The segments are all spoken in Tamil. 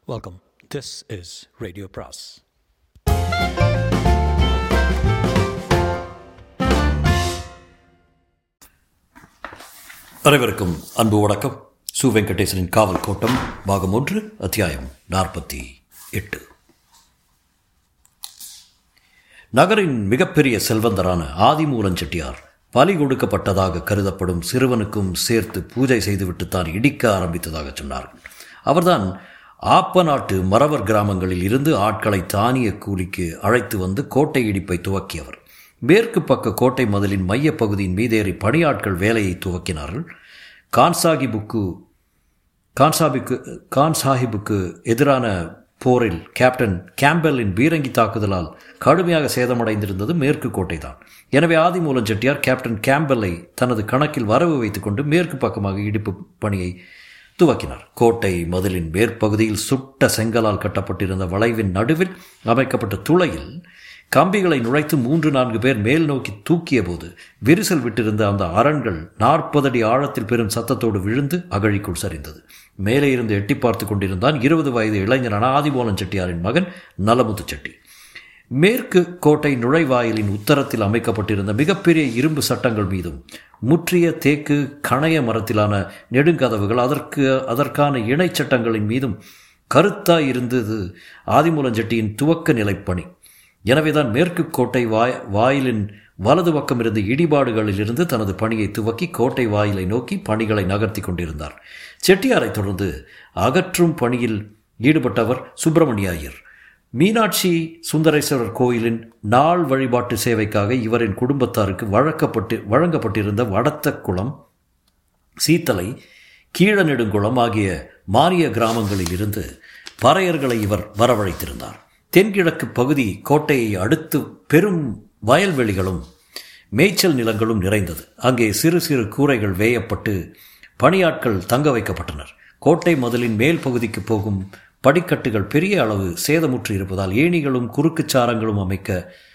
Welcome. This is Radio Pras. அனைவருக்கும் அன்பு வணக்கம் சு வெங்கடேசனின் காவல் கோட்டம் பாகம் ஒன்று அத்தியாயம் நாற்பத்தி எட்டு நகரின் மிகப்பெரிய செல்வந்தரான ஆதிமூலன் செட்டியார் பலி கொடுக்கப்பட்டதாக கருதப்படும் சிறுவனுக்கும் சேர்த்து பூஜை செய்துவிட்டுத்தான் இடிக்க ஆரம்பித்ததாக சொன்னார்கள் அவர்தான் ஆப்ப நாட்டு மறவர் கிராமங்களில் இருந்து ஆட்களை தானிய கூலிக்கு அழைத்து வந்து கோட்டை இடிப்பை துவக்கியவர் மேற்கு பக்க கோட்டை மதிலின் மையப் பகுதியின் மீதேறி பணியாட்கள் வேலையை துவக்கினார்கள் கான்சாகிபுக்கு கான்சாபிக்கு கான் சாஹிபுக்கு எதிரான போரில் கேப்டன் கேம்பெல்லின் பீரங்கி தாக்குதலால் கடுமையாக சேதமடைந்திருந்தது மேற்கு கோட்டை தான் எனவே ஆதிமூலன் செட்டியார் கேப்டன் கேம்பெல்லை தனது கணக்கில் வரவு வைத்துக்கொண்டு மேற்கு பக்கமாக இடிப்பு பணியை துவக்கினார் கோட்டை மதிலின் மேற்பகுதியில் சுட்ட செங்கலால் கட்டப்பட்டிருந்த வளைவின் நடுவில் அமைக்கப்பட்ட துளையில் கம்பிகளை நுழைத்து மூன்று நான்கு பேர் மேல் நோக்கி தூக்கிய போது விரிசல் விட்டிருந்த அந்த அரண்கள் நாற்பது அடி ஆழத்தில் பெரும் சத்தத்தோடு விழுந்து அகழிக்குள் சரிந்தது மேலே இருந்து எட்டி பார்த்து கொண்டிருந்தான் இருபது வயது இளைஞரான ஆதிபோலன் செட்டியாரின் மகன் நலமுத்து செட்டி மேற்கு கோட்டை நுழைவாயிலின் உத்தரத்தில் அமைக்கப்பட்டிருந்த மிகப்பெரிய இரும்பு சட்டங்கள் மீதும் முற்றிய தேக்கு கணைய மரத்திலான நெடுங்கதவுகள் அதற்கு அதற்கான இணை சட்டங்களின் மீதும் கருத்தாய் இருந்தது ஆதிமூலஞ்செட்டியின் துவக்க நிலைப்பணி எனவேதான் மேற்கு கோட்டை வாய் வாயிலின் வலது பக்கம் இருந்த இடிபாடுகளிலிருந்து தனது பணியை துவக்கி கோட்டை வாயிலை நோக்கி பணிகளை நகர்த்தி கொண்டிருந்தார் செட்டியாரை தொடர்ந்து அகற்றும் பணியில் ஈடுபட்டவர் சுப்பிரமணிய ஐயர் மீனாட்சி சுந்தரேஸ்வரர் கோயிலின் நாள் வழிபாட்டு சேவைக்காக இவரின் குடும்பத்தாருக்கு வழக்கப்பட்டு வழங்கப்பட்டிருந்த வடத்த குளம் சீத்தலை கீழநெடுங்குளம் ஆகிய மானிய கிராமங்களில் இருந்து பறையர்களை இவர் வரவழைத்திருந்தார் தென்கிழக்கு பகுதி கோட்டையை அடுத்து பெரும் வயல்வெளிகளும் மேய்ச்சல் நிலங்களும் நிறைந்தது அங்கே சிறு சிறு கூரைகள் வேயப்பட்டு பணியாட்கள் தங்க வைக்கப்பட்டனர் கோட்டை முதலின் மேல் பகுதிக்கு போகும் படிக்கட்டுகள் பெரிய அளவு சேதமுற்று இருப்பதால் ஏணிகளும் குறுக்குச் சாரங்களும் அமைக்க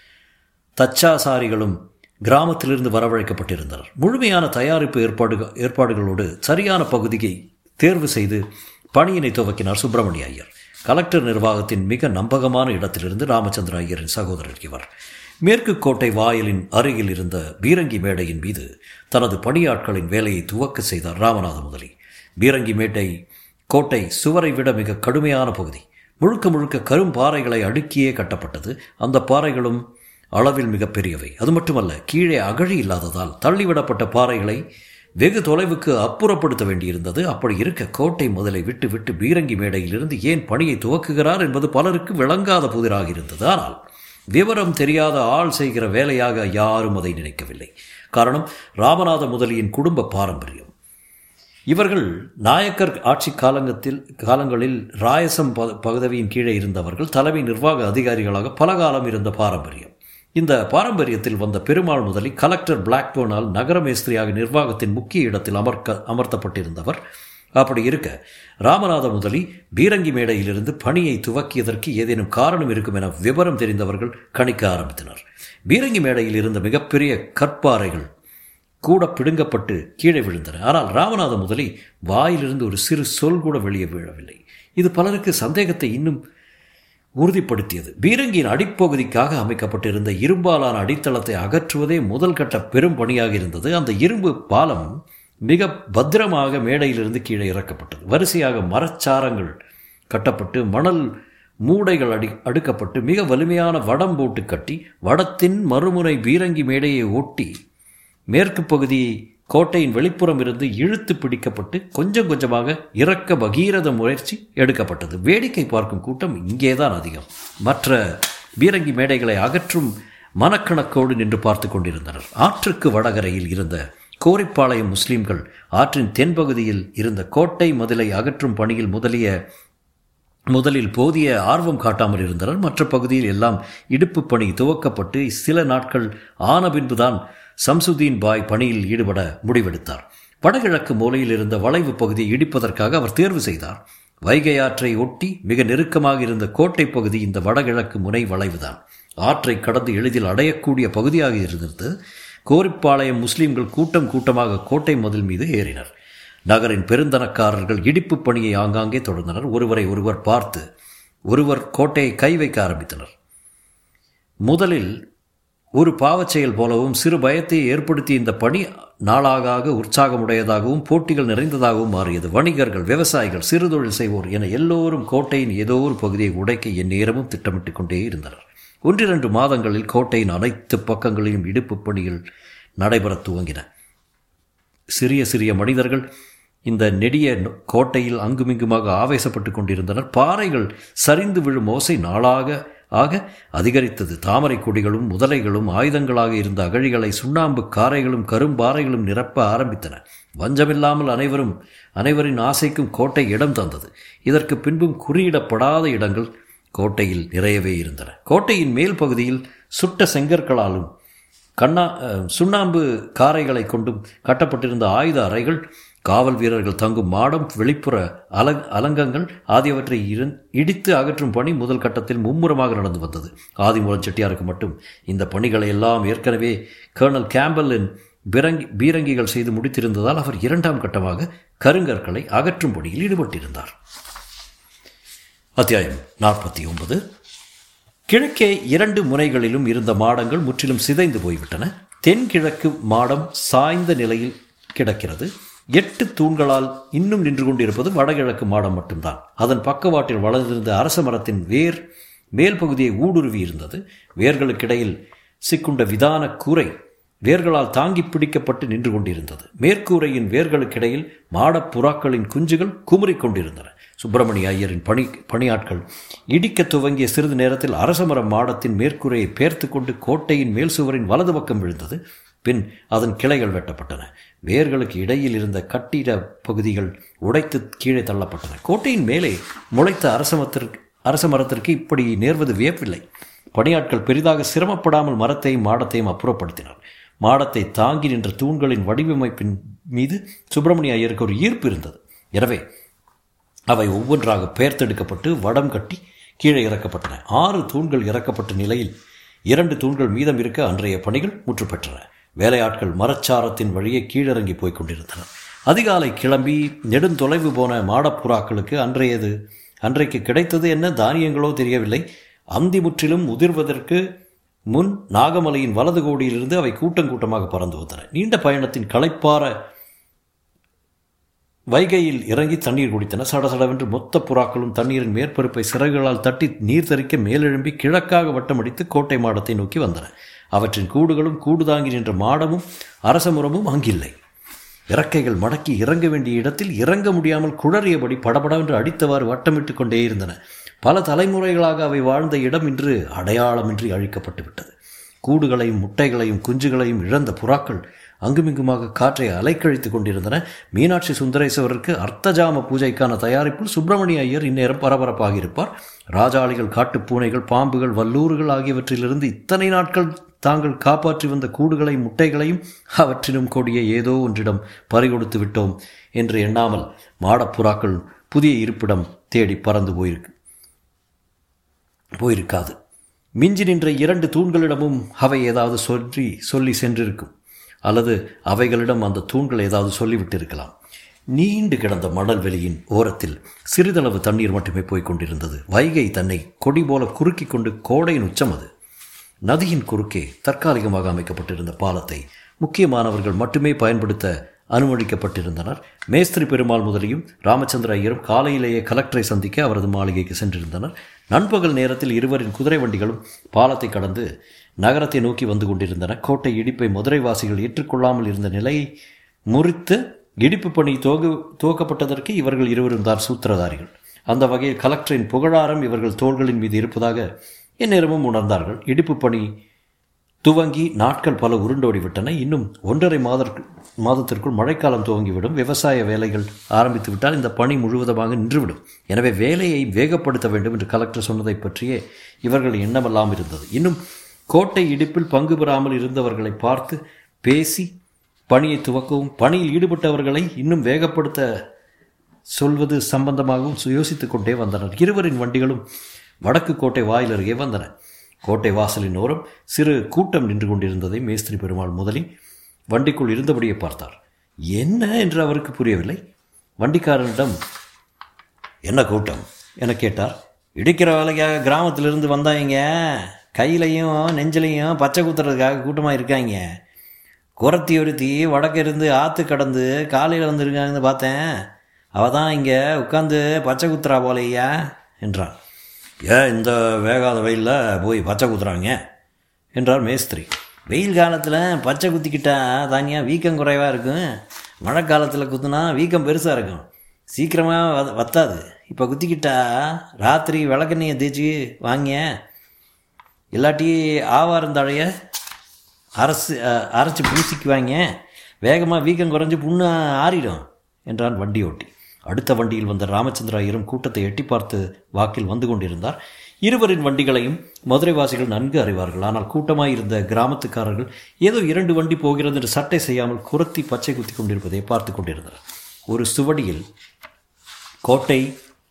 தச்சாசாரிகளும் கிராமத்திலிருந்து வரவழைக்கப்பட்டிருந்தனர் முழுமையான தயாரிப்பு ஏற்பாடுகள் ஏற்பாடுகளோடு சரியான பகுதியை தேர்வு செய்து பணியினை துவக்கினார் சுப்பிரமணிய ஐயர் கலெக்டர் நிர்வாகத்தின் மிக நம்பகமான இடத்திலிருந்து ராமச்சந்திர ஐயரின் சகோதரர் இவர் மேற்கு கோட்டை வாயிலின் அருகில் இருந்த பீரங்கி மேடையின் மீது தனது பணியாட்களின் வேலையை துவக்க செய்தார் ராமநாத முதலி பீரங்கி மேட்டை கோட்டை சுவரை விட மிக கடுமையான பகுதி முழுக்க முழுக்க கரும் பாறைகளை அடுக்கியே கட்டப்பட்டது அந்த பாறைகளும் அளவில் மிக பெரியவை அது மட்டுமல்ல கீழே அகழி இல்லாததால் தள்ளிவிடப்பட்ட பாறைகளை வெகு தொலைவுக்கு அப்புறப்படுத்த வேண்டியிருந்தது அப்படி இருக்க கோட்டை முதலை விட்டு விட்டு பீரங்கி மேடையிலிருந்து ஏன் பணியை துவக்குகிறார் என்பது பலருக்கு விளங்காத புதிராக இருந்தது ஆனால் விவரம் தெரியாத ஆள் செய்கிற வேலையாக யாரும் அதை நினைக்கவில்லை காரணம் ராமநாத முதலியின் குடும்ப பாரம்பரியம் இவர்கள் நாயக்கர் ஆட்சி காலங்கத்தில் காலங்களில் ராயசம் பகுதியின் கீழே இருந்தவர்கள் தலைமை நிர்வாக அதிகாரிகளாக பல காலம் இருந்த பாரம்பரியம் இந்த பாரம்பரியத்தில் வந்த பெருமாள் முதலி கலெக்டர் பிளாக்போனால் நகர மேஸ்திரியாக நிர்வாகத்தின் முக்கிய இடத்தில் அமர்க்க அமர்த்தப்பட்டிருந்தவர் அப்படி இருக்க ராமநாத முதலி பீரங்கி மேடையிலிருந்து பணியை துவக்கியதற்கு ஏதேனும் காரணம் இருக்கும் என விவரம் தெரிந்தவர்கள் கணிக்க ஆரம்பித்தனர் பீரங்கி மேடையில் இருந்த மிகப்பெரிய கற்பாறைகள் கூட பிடுங்கப்பட்டு கீழே விழுந்தன ஆனால் ராமநாத முதலி வாயிலிருந்து ஒரு சிறு சொல் கூட வெளியே வீழவில்லை இது பலருக்கு சந்தேகத்தை இன்னும் உறுதிப்படுத்தியது பீரங்கியின் அடிப்பகுதிக்காக அமைக்கப்பட்டிருந்த இரும்பாலான அடித்தளத்தை அகற்றுவதே முதல் கட்ட பெரும் பணியாக இருந்தது அந்த இரும்பு பாலம் மிக பத்திரமாக மேடையிலிருந்து கீழே இறக்கப்பட்டது வரிசையாக மரச்சாரங்கள் கட்டப்பட்டு மணல் மூடைகள் அடி அடுக்கப்பட்டு மிக வலிமையான வடம் போட்டு கட்டி வடத்தின் மறுமுறை பீரங்கி மேடையை ஒட்டி மேற்கு பகுதி கோட்டையின் வெளிப்புறம் இருந்து இழுத்து பிடிக்கப்பட்டு கொஞ்சம் கொஞ்சமாக இறக்க பகீரத முயற்சி எடுக்கப்பட்டது வேடிக்கை பார்க்கும் கூட்டம் இங்கேதான் அதிகம் மற்ற பீரங்கி மேடைகளை அகற்றும் மனக்கணக்கோடு நின்று பார்த்து கொண்டிருந்தனர் ஆற்றுக்கு வடகரையில் இருந்த கோரிப்பாளையம் முஸ்லிம்கள் ஆற்றின் தென்பகுதியில் இருந்த கோட்டை மதிலை அகற்றும் பணியில் முதலிய முதலில் போதிய ஆர்வம் காட்டாமல் இருந்தனர் மற்ற பகுதியில் எல்லாம் இடுப்பு பணி துவக்கப்பட்டு சில நாட்கள் ஆன பின்புதான் சம்சுதீன் பாய் பணியில் ஈடுபட முடிவெடுத்தார் வடகிழக்கு மூலையில் இருந்த வளைவு பகுதியை இடிப்பதற்காக அவர் தேர்வு செய்தார் வைகை ஆற்றை ஒட்டி மிக நெருக்கமாக இருந்த கோட்டை பகுதி இந்த வடகிழக்கு முனை வளைவுதான் ஆற்றை கடந்து எளிதில் அடையக்கூடிய பகுதியாக இருந்தது கோரிப்பாளையம் முஸ்லிம்கள் கூட்டம் கூட்டமாக கோட்டை மதில் மீது ஏறினர் நகரின் பெருந்தனக்காரர்கள் இடிப்பு பணியை ஆங்காங்கே தொடர்ந்தனர் ஒருவரை ஒருவர் பார்த்து ஒருவர் கோட்டையை கை வைக்க ஆரம்பித்தனர் முதலில் ஒரு பாவச் செயல் போலவும் சிறு பயத்தை ஏற்படுத்திய இந்த பணி நாளாக உற்சாகமுடையதாகவும் போட்டிகள் நிறைந்ததாகவும் மாறியது வணிகர்கள் விவசாயிகள் சிறுதொழில் செய்வோர் என எல்லோரும் கோட்டையின் ஏதோ ஒரு பகுதியை உடைக்க எந்நேரமும் திட்டமிட்டுக் கொண்டே இருந்தனர் ஒன்றிரண்டு மாதங்களில் கோட்டையின் அனைத்து பக்கங்களிலும் இடுப்பு பணிகள் நடைபெற துவங்கின சிறிய சிறிய மனிதர்கள் இந்த நெடிய கோட்டையில் அங்குமிங்குமாக ஆவேசப்பட்டு கொண்டிருந்தனர் பாறைகள் சரிந்து விழும் ஓசை நாளாக ஆக அதிகரித்தது தாமரை கொடிகளும் முதலைகளும் ஆயுதங்களாக இருந்த அகழிகளை சுண்ணாம்பு காரைகளும் கரும்பாறைகளும் நிரப்ப ஆரம்பித்தன வஞ்சமில்லாமல் அனைவரும் அனைவரின் ஆசைக்கும் கோட்டை இடம் தந்தது இதற்கு பின்பும் குறியிடப்படாத இடங்கள் கோட்டையில் நிறையவே இருந்தன கோட்டையின் மேல் பகுதியில் சுட்ட செங்கற்களாலும் கண்ணா சுண்ணாம்பு காரைகளை கொண்டும் கட்டப்பட்டிருந்த ஆயுத அறைகள் காவல் வீரர்கள் தங்கும் மாடம் வெளிப்புற அல அலங்கங்கள் ஆகியவற்றை இடித்து அகற்றும் பணி முதல் கட்டத்தில் மும்முரமாக நடந்து வந்தது ஆதிமூலம் செட்டியாருக்கு மட்டும் இந்த பணிகளை எல்லாம் ஏற்கனவே கர்னல் கேம்பலின் பிரங்கி பீரங்கிகள் செய்து முடித்திருந்ததால் அவர் இரண்டாம் கட்டமாக கருங்கற்களை அகற்றும் பணியில் ஈடுபட்டிருந்தார் அத்தியாயம் நாற்பத்தி ஒன்பது கிழக்கே இரண்டு முனைகளிலும் இருந்த மாடங்கள் முற்றிலும் சிதைந்து போய்விட்டன தென்கிழக்கு மாடம் சாய்ந்த நிலையில் கிடக்கிறது எட்டு தூண்களால் இன்னும் நின்று கொண்டிருப்பது வடகிழக்கு மாடம் மட்டும்தான் அதன் பக்கவாட்டில் வளர்ந்திருந்த அரச மரத்தின் வேர் மேல் பகுதியை ஊடுருவி இருந்தது வேர்களுக்கிடையில் சிக்குண்ட விதான கூரை வேர்களால் தாங்கி பிடிக்கப்பட்டு நின்று கொண்டிருந்தது மேற்கூரையின் வேர்களுக்கிடையில் மாடப் புறாக்களின் குஞ்சுகள் குமுறிக் கொண்டிருந்தன சுப்பிரமணிய ஐயரின் பணி பணியாட்கள் இடிக்க துவங்கிய சிறிது நேரத்தில் அரசமரம் மாடத்தின் மேற்கூரையை பேர்த்து கொண்டு கோட்டையின் மேல் சுவரின் வலது பக்கம் விழுந்தது பின் அதன் கிளைகள் வெட்டப்பட்டன வேர்களுக்கு இடையில் இருந்த கட்டிட பகுதிகள் உடைத்து கீழே தள்ளப்பட்டன கோட்டையின் மேலே முளைத்த அரசமத்திற்கு அரச மரத்திற்கு இப்படி நேர்வது வியப்பில்லை பணியாட்கள் பெரிதாக சிரமப்படாமல் மரத்தையும் மாடத்தையும் அப்புறப்படுத்தினர் மாடத்தை தாங்கி நின்ற தூண்களின் வடிவமைப்பின் மீது சுப்பிரமணிய ஐயருக்கு ஒரு ஈர்ப்பு இருந்தது எனவே அவை ஒவ்வொன்றாக பெயர்த்தெடுக்கப்பட்டு வடம் கட்டி கீழே இறக்கப்பட்டன ஆறு தூண்கள் இறக்கப்பட்ட நிலையில் இரண்டு தூண்கள் மீதம் இருக்க அன்றைய பணிகள் முற்று பெற்றன வேலையாட்கள் மரச்சாரத்தின் வழியே கீழிறங்கி போய்க் கொண்டிருந்தனர் அதிகாலை கிளம்பி நெடுந்தொலைவு போன மாடப்புறாக்களுக்கு அன்றையது அன்றைக்கு கிடைத்தது என்ன தானியங்களோ தெரியவில்லை அந்தி முற்றிலும் உதிர்வதற்கு முன் நாகமலையின் வலது கோடியிலிருந்து அவை கூட்டம் கூட்டமாக பறந்து வந்தன நீண்ட பயணத்தின் களைப்பார வைகையில் இறங்கி தண்ணீர் குடித்தன சடசடவென்று மொத்த புறாக்களும் தண்ணீரின் மேற்பரப்பை சிறகுகளால் தட்டி நீர் தரிக்க மேலெழும்பி கிழக்காக வட்டமடித்து கோட்டை மாடத்தை நோக்கி வந்தன அவற்றின் கூடுகளும் கூடு தாங்கி நின்ற மாடமும் அரசமுறமும் அங்கில்லை இறக்கைகள் மடக்கி இறங்க வேண்டிய இடத்தில் இறங்க முடியாமல் குழறியபடி படபடவென்று அடித்தவாறு வட்டமிட்டு கொண்டே இருந்தன பல தலைமுறைகளாக அவை வாழ்ந்த இடம் இன்று அடையாளமின்றி அழிக்கப்பட்டு விட்டது கூடுகளையும் முட்டைகளையும் குஞ்சுகளையும் இழந்த புறாக்கள் அங்குமிங்குமாக காற்றை அலைக்கழித்து கொண்டிருந்தன மீனாட்சி சுந்தரேஸ்வரருக்கு அர்த்தஜாம பூஜைக்கான தயாரிப்பில் சுப்பிரமணிய ஐயர் இந்நேரம் பரபரப்பாக இருப்பார் ராஜாளிகள் காட்டுப் பூனைகள் பாம்புகள் வல்லூறுகள் ஆகியவற்றிலிருந்து இத்தனை நாட்கள் தாங்கள் காப்பாற்றி வந்த கூடுகளை முட்டைகளையும் அவற்றினும் கொடிய ஏதோ ஒன்றிடம் பறிகொடுத்து விட்டோம் என்று எண்ணாமல் மாடப்புறாக்கள் புதிய இருப்பிடம் தேடி பறந்து போயிருக்கு போயிருக்காது மிஞ்சி நின்ற இரண்டு தூண்களிடமும் அவை ஏதாவது சொல்லி சொல்லி சென்றிருக்கும் அல்லது அவைகளிடம் அந்த தூண்கள் ஏதாவது சொல்லிவிட்டிருக்கலாம் நீண்டு கிடந்த மணல் வெளியின் ஓரத்தில் சிறிதளவு தண்ணீர் மட்டுமே போய்க் கொண்டிருந்தது வைகை தன்னை கொடி போல குறுக்கி கொண்டு கோடையின் உச்சம் அது நதியின் குறுக்கே தற்காலிகமாக அமைக்கப்பட்டிருந்த பாலத்தை முக்கியமானவர்கள் மட்டுமே பயன்படுத்த அனுமதிக்கப்பட்டிருந்தனர் மேஸ்திரி பெருமாள் முதலியும் ராமச்சந்திர ஐயரும் காலையிலேயே கலெக்டரை சந்திக்க அவரது மாளிகைக்கு சென்றிருந்தனர் நண்பகல் நேரத்தில் இருவரின் குதிரை வண்டிகளும் பாலத்தை கடந்து நகரத்தை நோக்கி வந்து கொண்டிருந்தன கோட்டை இடிப்பை மதுரைவாசிகள் ஏற்றுக்கொள்ளாமல் இருந்த நிலையை முறித்து இடிப்பு பணி துவகு துவக்கப்பட்டதற்கு இவர்கள் இருவரும் தான் சூத்திரதாரிகள் அந்த வகையில் கலெக்டரின் புகழாரம் இவர்கள் தோள்களின் மீது இருப்பதாக எந்நேரமும் உணர்ந்தார்கள் இடிப்பு பணி துவங்கி நாட்கள் பல உருண்டோடி விட்டன இன்னும் ஒன்றரை மாத மாதத்திற்குள் மழைக்காலம் துவங்கிவிடும் விவசாய வேலைகள் ஆரம்பித்து விட்டால் இந்த பணி முழுவதுமாக நின்றுவிடும் எனவே வேலையை வேகப்படுத்த வேண்டும் என்று கலெக்டர் சொன்னதை பற்றியே இவர்கள் எண்ணமெல்லாம் இருந்தது இன்னும் கோட்டை இடிப்பில் பங்கு பெறாமல் இருந்தவர்களை பார்த்து பேசி பணியை துவக்கவும் பணியில் ஈடுபட்டவர்களை இன்னும் வேகப்படுத்த சொல்வது சம்பந்தமாகவும் யோசித்துக் கொண்டே வந்தனர் இருவரின் வண்டிகளும் வடக்கு கோட்டை வாயில் அருகே வந்தன கோட்டை வாசலின் ஓரம் சிறு கூட்டம் நின்று கொண்டிருந்ததை மேஸ்திரி பெருமாள் முதலில் வண்டிக்குள் இருந்தபடியே பார்த்தார் என்ன என்று அவருக்கு புரியவில்லை வண்டிக்காரனிடம் என்ன கூட்டம் என கேட்டார் இடிக்கிற வேலைக்காக கிராமத்திலிருந்து வந்தாங்க கையிலையும் நெஞ்சிலையும் பச்சை குத்துறதுக்காக கூட்டமாக இருக்காங்க குரத்தி ஒருத்தி வடக்க இருந்து ஆற்று கடந்து காலையில் வந்திருக்காங்கன்னு பார்த்தேன் அவள் தான் இங்கே உட்காந்து பச்சை குத்துறா போலையா என்றான் ஏன் இந்த வேகாத வெயிலில் போய் பச்சை குத்துறாங்க என்றார் மேஸ்திரி வெயில் காலத்தில் பச்சை குத்திக்கிட்டா தானியாக வீக்கம் குறைவாக இருக்கும் மழை காலத்தில் குத்துனா வீக்கம் பெருசாக இருக்கும் சீக்கிரமாக வ வத்தாது இப்போ குத்திக்கிட்டா ராத்திரி விளக்கெண்ணையை தேய்ச்சி வாங்க இல்லாட்டி ஆவாரந்தழைய அரசு அரைச்சி பூசிக்குவாங்க வேகமாக வீக்கம் குறைஞ்சி புண்ணு ஆறிடும் என்றான் வண்டி ஓட்டி அடுத்த வண்டியில் வந்த ராமச்சந்திர ஐயரும் கூட்டத்தை எட்டி பார்த்து வாக்கில் வந்து கொண்டிருந்தார் இருவரின் வண்டிகளையும் மதுரைவாசிகள் நன்கு அறிவார்கள் ஆனால் கூட்டமாக இருந்த கிராமத்துக்காரர்கள் ஏதோ இரண்டு வண்டி போகிறது என்று சட்டை செய்யாமல் குரத்தி பச்சை குத்தி கொண்டிருப்பதை பார்த்து கொண்டிருந்தனர் ஒரு சுவடியில் கோட்டை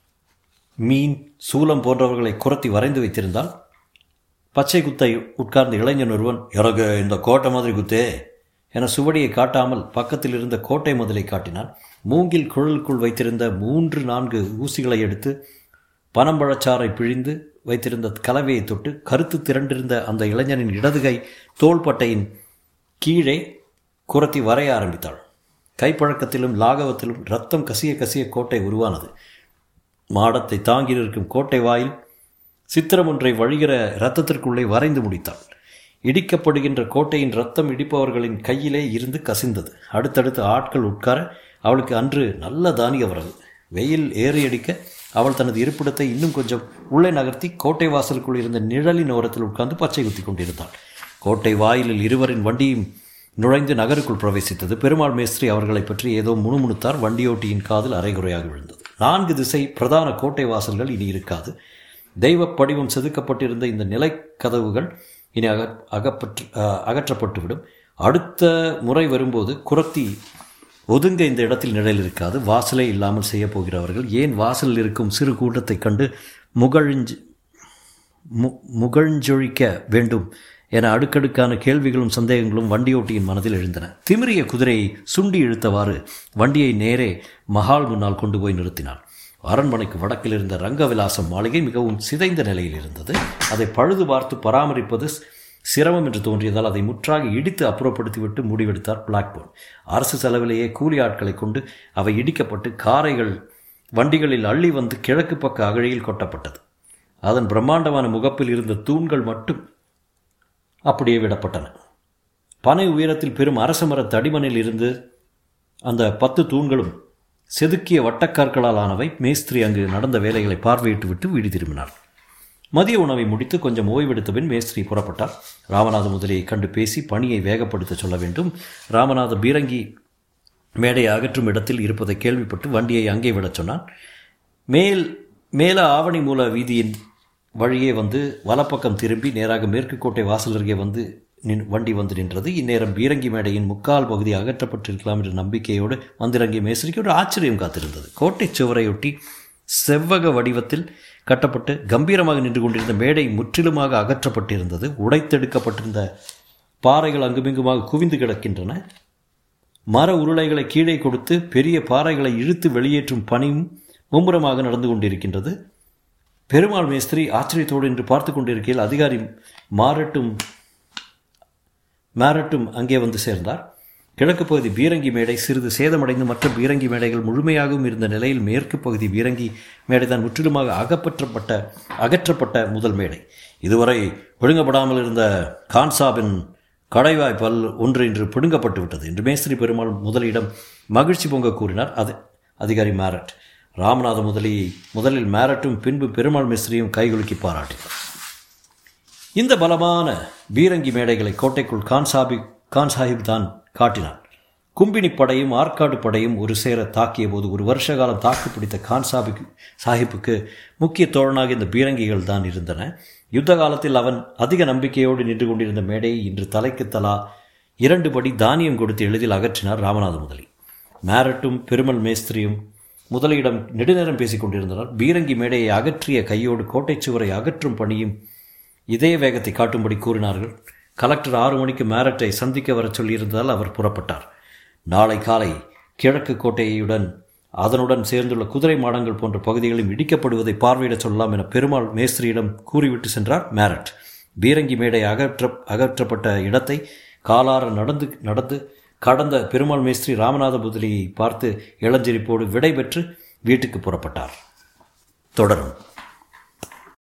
மீன் சூலம் போன்றவர்களை குரத்தி வரைந்து வைத்திருந்தால் பச்சை குத்தை உட்கார்ந்த இளைஞன் ஒருவன் எனக்கு இந்த கோட்டை மாதிரி குத்தே என சுவடியை காட்டாமல் பக்கத்தில் இருந்த கோட்டை முதலை காட்டினான் மூங்கில் குழலுக்குள் வைத்திருந்த மூன்று நான்கு ஊசிகளை எடுத்து பனம்பழச்சாறை பிழிந்து வைத்திருந்த கலவையை தொட்டு கருத்து திரண்டிருந்த அந்த இளைஞனின் இடதுகை தோள்பட்டையின் கீழே குரத்தி வரைய ஆரம்பித்தாள் கைப்பழக்கத்திலும் லாகவத்திலும் ரத்தம் கசிய கசிய கோட்டை உருவானது மாடத்தை தாங்கி நிற்கும் கோட்டை வாயில் சித்திரம் ஒன்றை வழிகிற இரத்தத்திற்குள்ளே வரைந்து முடித்தாள் இடிக்கப்படுகின்ற கோட்டையின் ரத்தம் இடிப்பவர்களின் கையிலே இருந்து கசிந்தது அடுத்தடுத்து ஆட்கள் உட்கார அவளுக்கு அன்று நல்ல தானிய வரவு வெயில் ஏறி அடிக்க அவள் தனது இருப்பிடத்தை இன்னும் கொஞ்சம் உள்ளே நகர்த்தி கோட்டை வாசலுக்குள் இருந்த நிழலின் ஓரத்தில் உட்கார்ந்து பச்சை குத்தி கொண்டிருந்தாள் கோட்டை வாயிலில் இருவரின் வண்டியும் நுழைந்து நகருக்குள் பிரவேசித்தது பெருமாள் மேஸ்திரி அவர்களை பற்றி ஏதோ முணுமுணுத்தார் வண்டியோட்டியின் காதில் அரைகுறையாக விழுந்தது நான்கு திசை பிரதான கோட்டை வாசல்கள் இனி இருக்காது தெய்வ படிவம் செதுக்கப்பட்டிருந்த இந்த நிலை கதவுகள் இனி அக அகப்பற்று அகற்றப்பட்டுவிடும் அடுத்த முறை வரும்போது குரத்தி ஒதுங்க இந்த இடத்தில் நிழல் இருக்காது வாசலே இல்லாமல் செய்ய போகிறவர்கள் ஏன் வாசலில் இருக்கும் சிறு கூட்டத்தைக் கண்டு முகழிஞ்சு மு முகழ்ஞ்சொழிக்க வேண்டும் என அடுக்கடுக்கான கேள்விகளும் சந்தேகங்களும் வண்டியோட்டியின் மனதில் எழுந்தன திமிரிய குதிரையை சுண்டி இழுத்தவாறு வண்டியை நேரே மகால் முன்னால் கொண்டு போய் நிறுத்தினாள் அரண்மனைக்கு வடக்கில் இருந்த ரங்கவிலாசம் மாளிகை மிகவும் சிதைந்த நிலையில் இருந்தது அதை பழுது பார்த்து பராமரிப்பது சிரமம் என்று தோன்றியதால் அதை முற்றாக இடித்து அப்புறப்படுத்திவிட்டு முடிவெடுத்தார் பிளாக்போர்ன் அரசு செலவிலேயே கூலி ஆட்களை கொண்டு அவை இடிக்கப்பட்டு காரைகள் வண்டிகளில் அள்ளி வந்து கிழக்கு பக்க அகழியில் கொட்டப்பட்டது அதன் பிரம்மாண்டமான முகப்பில் இருந்த தூண்கள் மட்டும் அப்படியே விடப்பட்டன பனை உயரத்தில் பெரும் அரச மர தடிமனில் இருந்து அந்த பத்து தூண்களும் செதுக்கிய வட்டக்கார்களால் ஆனவை மேஸ்திரி அங்கு நடந்த வேலைகளை பார்வையிட்டு விட்டு வீடு திரும்பினார் மதிய உணவை முடித்து கொஞ்சம் ஓய்வெடுத்த பின் மேஸ்திரி புறப்பட்டார் ராமநாத முதலியை கண்டு பேசி பணியை வேகப்படுத்த சொல்ல வேண்டும் ராமநாத பீரங்கி மேடையை அகற்றும் இடத்தில் இருப்பதை கேள்விப்பட்டு வண்டியை அங்கே விடச் சொன்னான் மேல் மேல ஆவணி மூல வீதியின் வழியே வந்து வலப்பக்கம் திரும்பி நேராக மேற்கு கோட்டை வாசல் அருகே வந்து நின் வண்டி வந்து நின்றது இந்நேரம் பீரங்கி மேடையின் முக்கால் பகுதி அகற்றப்பட்டிருக்கலாம் என்ற நம்பிக்கையோடு வந்திறங்கிய மேஸ்திரிக்கு ஒரு ஆச்சரியம் காத்திருந்தது கோட்டை சுவரையொட்டி செவ்வக வடிவத்தில் கட்டப்பட்டு கம்பீரமாக நின்று கொண்டிருந்த மேடை முற்றிலுமாக அகற்றப்பட்டிருந்தது உடைத்தெடுக்கப்பட்டிருந்த பாறைகள் அங்குமிங்குமாக குவிந்து கிடக்கின்றன மர உருளைகளை கீழே கொடுத்து பெரிய பாறைகளை இழுத்து வெளியேற்றும் பணியும் மும்முரமாக நடந்து கொண்டிருக்கின்றது பெருமாள் மேஸ்திரி ஆச்சரியத்தோடு என்று பார்த்து கொண்டிருக்கையில் அதிகாரி மாரட்டும் மாரட்டும் அங்கே வந்து சேர்ந்தார் கிழக்கு பகுதி பீரங்கி மேடை சிறிது சேதமடைந்து மற்ற பீரங்கி மேடைகள் முழுமையாகவும் இருந்த நிலையில் மேற்கு பகுதி பீரங்கி மேடைதான் முற்றிலுமாக அகப்பற்றப்பட்ட அகற்றப்பட்ட முதல் மேடை இதுவரை பிடுங்கப்படாமல் இருந்த கான்சாபின் கடைவாய் பல் ஒன்று இன்று பிடுங்கப்பட்டு விட்டது என்று மேஸ்திரி பெருமாள் முதலிடம் மகிழ்ச்சி பொங்க கூறினார் அது அதிகாரி மேரட் ராமநாத முதலி முதலில் மேரட்டும் பின்பு பெருமாள் மிஸ்ரியும் கைகுலுக்கி பாராட்டினார் இந்த பலமான பீரங்கி மேடைகளை கோட்டைக்குள் கான் சாபி கான் சாஹிப் தான் காட்டினான் கும்பினி படையும் ஆற்காடு படையும் ஒரு சேர தாக்கிய போது ஒரு வருஷ காலம் தாக்கு பிடித்த கான் சாபிக்கு சாஹிப்புக்கு முக்கிய தோழனாக இந்த பீரங்கிகள் தான் இருந்தன யுத்த காலத்தில் அவன் அதிக நம்பிக்கையோடு நின்று கொண்டிருந்த மேடையை இன்று தலைக்கு தலா இரண்டு படி தானியம் கொடுத்து எளிதில் அகற்றினார் ராமநாத முதலி மேரட்டும் பெருமல் மேஸ்திரியும் முதலியிடம் நெடுநேரம் பேசிக் கொண்டிருந்தனர் பீரங்கி மேடையை அகற்றிய கையோடு கோட்டை சுவரை அகற்றும் பணியும் இதே வேகத்தை காட்டும்படி கூறினார்கள் கலெக்டர் ஆறு மணிக்கு மேரட்டை சந்திக்க வரச் சொல்லியிருந்ததால் அவர் புறப்பட்டார் நாளை காலை கிழக்கு கோட்டையுடன் அதனுடன் சேர்ந்துள்ள குதிரை மாடங்கள் போன்ற பகுதிகளும் இடிக்கப்படுவதை பார்வையிடச் சொல்லலாம் என பெருமாள் மேஸ்திரியிடம் கூறிவிட்டு சென்றார் மேரட் பீரங்கி மேடை அகற்ற அகற்றப்பட்ட இடத்தை காலார நடந்து நடந்து கடந்த பெருமாள் மேஸ்திரி ராமநாத புதலியை பார்த்து இளஞ்சிரிப்போடு விடை பெற்று வீட்டுக்கு புறப்பட்டார் தொடரும்